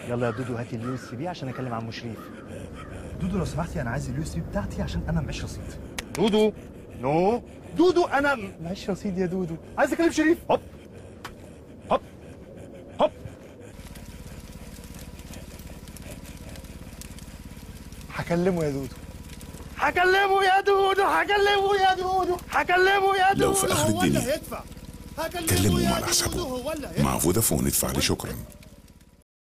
يلا يا دودو هاتي اليو اس بي عشان اكلم عم شريف دودو لو سمحتي انا عايز اليو اس بي بتاعتي عشان انا معيش رصيد دودو نو دودو انا معيش رصيد يا دودو عايز اكلم شريف هوب هوب هوب هكلمه يا دودو هكلمه يا دودو هكلمه يا دودو هكلمه يا دودو لو في آخر هو اللي الدنيا هيدفع كلمهم على حسابه مع فودافون ادفع لي شكرا